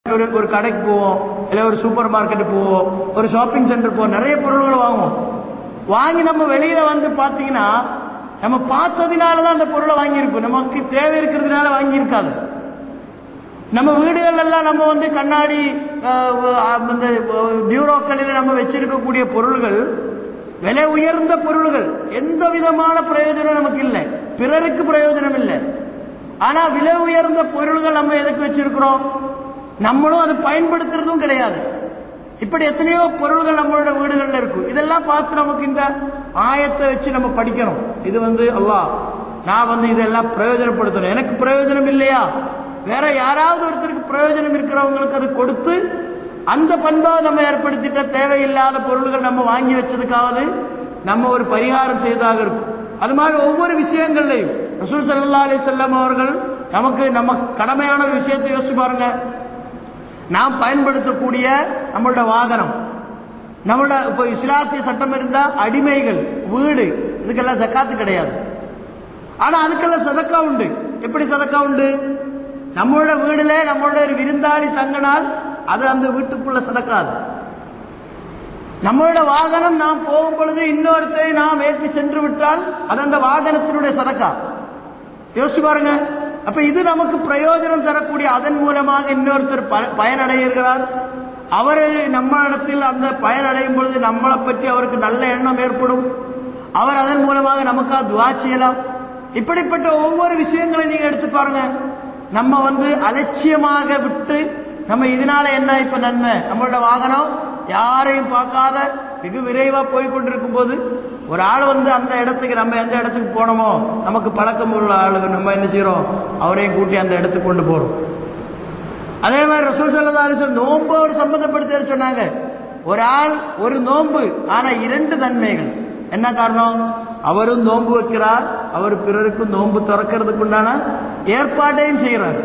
ஒரு ஒரு கடைக்கு போவோம் இல்ல ஒரு சூப்பர் மார்க்கெட் போவோம் ஒரு ஷாப்பிங் சென்டர் போவோம் நிறைய பொருள்களை வாங்குவோம் வாங்கி நம்ம வெளியில வந்து பாத்தீங்கன்னா நம்ம பார்த்ததுனால தான் அந்த பொருளை வாங்கியிருப்போம் நமக்கு தேவை இருக்கிறதுனால வாங்கியிருக்காது நம்ம வீடுகள் எல்லாம் நம்ம வந்து கண்ணாடி அஹ், அஹ், இந்த பியூரோக்களில் நம்ம வச்சிருக்கக்கூடிய பொருள்கள் விலை உயர்ந்த பொருள்கள் எந்த விதமான பிரயோஜனம் நமக்கு இல்லை பிறருக்கு பிரயோஜனம் இல்லை ஆனா விலை உயர்ந்த பொருள்கள் நம்ம எதுக்கு வச்சிருக்கிறோம் நம்மளும் அதை பயன்படுத்துறதும் கிடையாது இப்படி எத்தனையோ பொருள்கள் நம்மளோட வீடுகள்ல இருக்கும் இதெல்லாம் பார்த்து நமக்கு இந்த ஆயத்தை வச்சு நம்ம படிக்கணும் இது வந்து அல்லாஹ் நான் வந்து இதெல்லாம் பிரயோஜனப்படுத்தணும் எனக்கு பிரயோஜனம் இல்லையா வேற யாராவது ஒருத்தருக்கு பிரயோஜனம் இருக்கிறவங்களுக்கு அது கொடுத்து அந்த பண்பாவை நம்ம ஏற்படுத்திட்ட தேவையில்லாத பொருள்கள் நம்ம வாங்கி வச்சதுக்காவது நம்ம ஒரு பரிகாரம் செய்ததாக இருக்கும் அது மாதிரி ஒவ்வொரு விஷயங்கள்லையும் ரசூல் ஸல்லல்லாஹு அலைஹி வஸல்லம் அவர்கள் நமக்கு நம்ம கடமையான ஒரு விஷயத்தை யோசிச்சு பாருங்க நாம் பயன்படுத்தக்கூடிய நம்மளோட வாகனம் நம்மளோட இப்போ இஸ்லாத்திய சட்டம் இருந்தா அடிமைகள் வீடு இதுக்கெல்லாம் ஜக்காத்து கிடையாது ஆனா அதுக்கெல்லாம் சதக்கா உண்டு எப்படி சதக்கா உண்டு நம்மளோட வீடுல நம்மளோட ஒரு விருந்தாளி தங்கினால் அது அந்த வீட்டுக்குள்ள சதக்காது நம்மளோட வாகனம் நாம் போகும் பொழுது இன்னொருத்தரை நாம் ஏற்றி சென்று விட்டால் அது அந்த வாகனத்தினுடைய சதக்கா யோசிச்சு பாருங்க அப்ப இது நமக்கு பிரயோஜனம் தரக்கூடிய அதன் மூலமாக இன்னொருத்தர் ப- பயனடைகிறார் அவர் நம்ம இடத்தில் அந்த பயனடையும் பொழுது நம்மளை பற்றி அவருக்கு நல்ல எண்ணம் ஏற்படும் அவர் அதன் மூலமாக நமக்காக துவா செய்யலாம் இப்படிப்பட்ட ஒவ்வொரு விஷயங்களை நீங்க எடுத்து பாருங்க நம்ம வந்து அலட்சியமாக விட்டு நம்ம இதனால என்ன இப்ப நன்மை நம்மளோட வாகனம் யாரையும் பார்க்காத வெகு விரைவா போய் கொண்டிருக்கும் போது ஒரு ஆள் வந்து அந்த இடத்துக்கு நம்ம எந்த இடத்துக்கு போனோமோ நமக்கு பழக்கம் உள்ள ஆளுங்க நம்ம என்ன செய்யறோம் அவரையும் கூட்டி அந்த இடத்துக்கு கொண்டு போறோம் அதே மாதிரி ரசூல் சல்லா அலிஸ்லாம் நோம்போடு சம்பந்தப்படுத்தி சொன்னாங்க ஒரு ஆள் ஒரு நோன்பு ஆனா இரண்டு நன்மைகள் என்ன காரணம் அவரும் நோன்பு வைக்கிறார் அவர் பிறருக்கும் நோன்பு திறக்கிறதுக்கு உண்டான ஏற்பாட்டையும் செய்கிறார்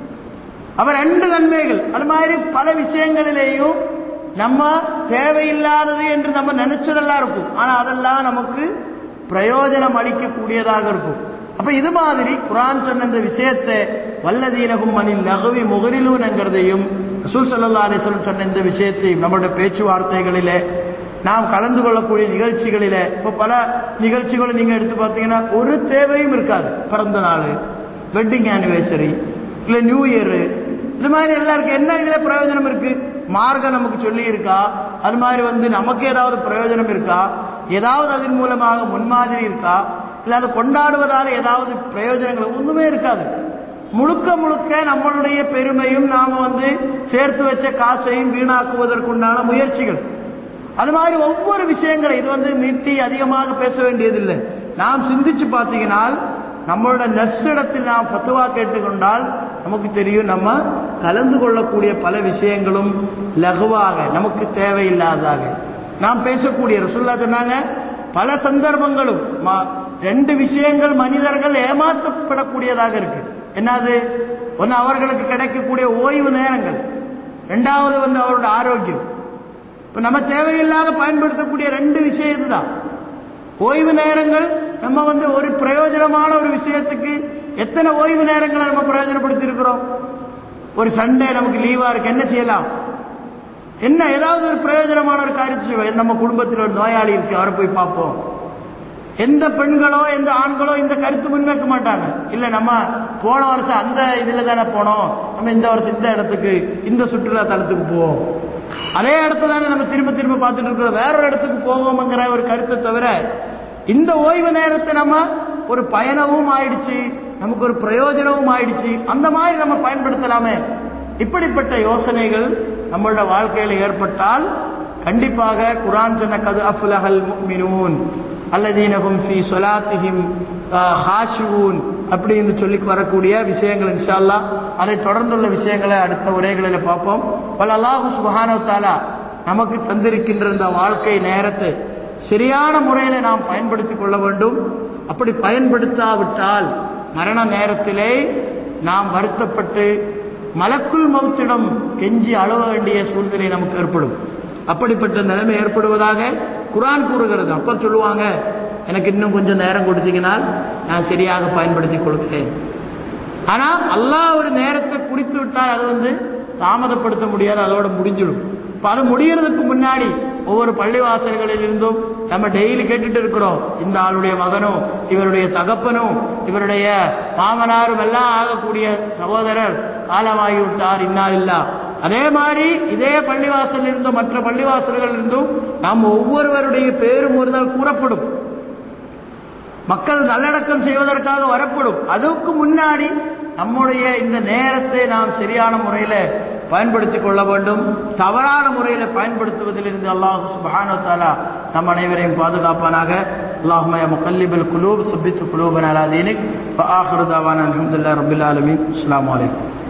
அவர் ரெண்டு நன்மைகள் அது மாதிரி பல விஷயங்களிலேயும் நம்ம தேவையில்லாதது என்று நம்ம நினைச்சதெல்லாம் இருக்கும் ஆனா அதெல்லாம் நமக்கு பிரயோஜனம் அளிக்கக்கூடியதாக இருக்கும் அப்ப இது மாதிரி குரான் சொன்ன இந்த விஷயத்தை வல்லதீனகும் மனில் லகுவி முகரிலூன்ங்கிறதையும் ரசூல் சல்லா அலிஸ்லம் சொன்ன இந்த விஷயத்தையும் நம்மளுடைய பேச்சுவார்த்தைகளிலே நாம் கலந்து கொள்ளக்கூடிய நிகழ்ச்சிகளிலே இப்ப பல நிகழ்ச்சிகளை நீங்க எடுத்து பார்த்தீங்கன்னா ஒரு தேவையும் இருக்காது பிறந்த நாள் வெட்டிங் ஆனிவர்சரி இல்ல நியூ இயர் இது மாதிரி எல்லாருக்கும் என்ன இதுல பிரயோஜனம் இருக்கு மார்க்கம் நமக்கு சொல்லி இருக்கா அது மாதிரி வந்து நமக்கு ஏதாவது பிரயோஜனம் இருக்கா ஏதாவது அதன் மூலமாக முன்மாதிரி இருக்கா இல்ல அதை கொண்டாடுவதால ஏதாவது பிரயோஜனங்கள் ஒண்ணுமே இருக்காது முழுக்க முழுக்க நம்மளுடைய பெருமையும் நாம வந்து சேர்த்து வச்ச காசையும் வீணாக்குவதற்குண்டான முயற்சிகள் அது மாதிரி ஒவ்வொரு விஷயங்களை இது வந்து நீட்டி அதிகமாக பேச வேண்டியதில்லை நாம் சிந்திச்சு பார்த்தீங்கன்னா நம்மளோட நெஃப்ஸிடத்தில் நாம் ஃபத்துவா கேட்டுக்கொண்டால் நமக்கு தெரியும் நம்ம கலந்து கொள்ளக்கூடிய பல விஷயங்களும் லகுவாக நமக்கு தேவையில்லாததாக நாம் பேசக்கூடிய ரசுல்லா சொன்னாங்க பல சந்தர்ப்பங்களும் ம- ரெண்டு விஷயங்கள் மனிதர்கள் ஏமாற்றப்படக்கூடியதாக இருக்கு என்னது ஒன்று அவர்களுக்கு கிடைக்கக்கூடிய ஓய்வு நேரங்கள் ரெண்டாவது வந்து அவரோட ஆரோக்கியம் இப்ப நம்ம தேவையில்லாத பயன்படுத்தக்கூடிய ரெண்டு விஷயம் இதுதான் ஓய்வு நேரங்கள் நம்ம வந்து ஒரு பிரயோஜனமான ஒரு விஷயத்துக்கு எத்தனை ஓய்வு நேரங்களை நம்ம பிரயோஜனப்படுத்தி இருக்கிறோம் ஒரு சண்டே நமக்கு லீவா இருக்கு என்ன செய்யலாம் என்ன ஏதாவது ஒரு பிரயோஜனமான ஒரு காரியத்தை செய்வோம் நம்ம குடும்பத்தில் ஒரு நோயாளி இருக்கு அவரை போய் பார்ப்போம் எந்த பெண்களோ எந்த ஆண்களோ இந்த கருத்து முன்வைக்க மாட்டாங்க இல்ல நம்ம போன வருஷம் அந்த இதுல தானே போனோம் நம்ம இந்த வருஷம் இந்த இடத்துக்கு இந்த சுற்றுலா தலத்துக்கு போவோம் அதே இடத்த தானே நம்ம திரும்ப திரும்ப பார்த்துட்டு இருக்கிறோம் வேற ஒரு இடத்துக்கு போவோம்ங்கிற ஒரு கருத்தை தவிர இந்த ஓய்வு நேரத்தை நம்ம ஒரு பயணமும் ஆயிடுச்சு நமக்கு ஒரு பிரயோஜனமும் ஆயிடுச்சு அந்த மாதிரி நம்ம பயன்படுத்தலாமே இப்படிப்பட்ட யோசனைகள் நம்மளோட வாழ்க்கையில ஏற்பட்டால் கண்டிப்பாக குரான் சொன்ன கது அஃப்லஹல் முஃமினூன் அல்லதீனஹும் ஃபீ ஸலாத்திஹிம் ஹாஷிவூன் அப்படின்னு சொல்லி வரக்கூடிய விஷயங்கள் இன்ஷா அல்லாஹ் அதை தொடர்ந்துள்ள விஷயங்களை அடுத்த உரைகளில் பார்ப்போம் வல் அல்லாஹு சுப்ஹானஹு தஆலா நமக்கு தந்திருக்கின்ற இந்த வாழ்க்கை நேரத்தை சரியான முறையில் நாம் பயன்படுத்திக் கொள்ள வேண்டும் அப்படி பயன்படுத்தாவிட்டால் மரண நேரத்திலே நாம் வருத்தப்பட்டு மலக்குள் மௌத்திடம் கெஞ்சி அழுவ வேண்டிய சூழ்நிலை நமக்கு ஏற்படும் அப்படிப்பட்ட நிலைமை ஏற்படுவதாக குரான் கூறுகிறது அப்ப சொல்லுவாங்க எனக்கு இன்னும் கொஞ்சம் நேரம் கொடுத்தீங்கனால் நான் சரியாக பயன்படுத்தி கொடுக்கிறேன் ஆனா அல்லாஹ் ஒரு நேரத்தை குறித்து விட்டால் அது வந்து தாமதப்படுத்த முடியாது அதோட முடிஞ்சிடும் இப்ப அது முடியறதுக்கு முன்னாடி ஒவ்வொரு பள்ளிவாசல்களில் இருந்தும் நம்ம டெய்லி கேட்டுட்டு இருக்கிறோம் இந்த ஆளுடைய மகனும் இவருடைய தகப்பனும் இவருடைய மாமனாரும் எல்லாம் ஆகக்கூடிய சகோதரர் காலமாகி விட்டார் இன்னார் இல்லா அதே மாதிரி இதே பள்ளிவாசல் இருந்தும் மற்ற பள்ளிவாசல்கள் இருந்தும் நாம் ஒவ்வொருவருடைய பேரும் ஒரு நாள் கூறப்படும் மக்கள் நல்லடக்கம் செய்வதற்காக வரப்படும் அதுக்கு முன்னாடி நம்முடைய இந்த நேரத்தை நாம் சரியான முறையில் பயன்படுத்திக் கொள்ள வேண்டும் தவறான முறையில் பயன்படுத்துவதிலிருந்து அல்லாஹ் சுபஹானு தாலா நம் அனைவரையும் பாதுகாப்பானாக அல்லாஹுமய முகல்லிபல் குலூப் சுபித்து குலூபன் அலா தீனிக் ஆஹிரு தாவான் அலமதுல்லா ரபில் ஆலமின் அஸ்லாம் வலைக்கம்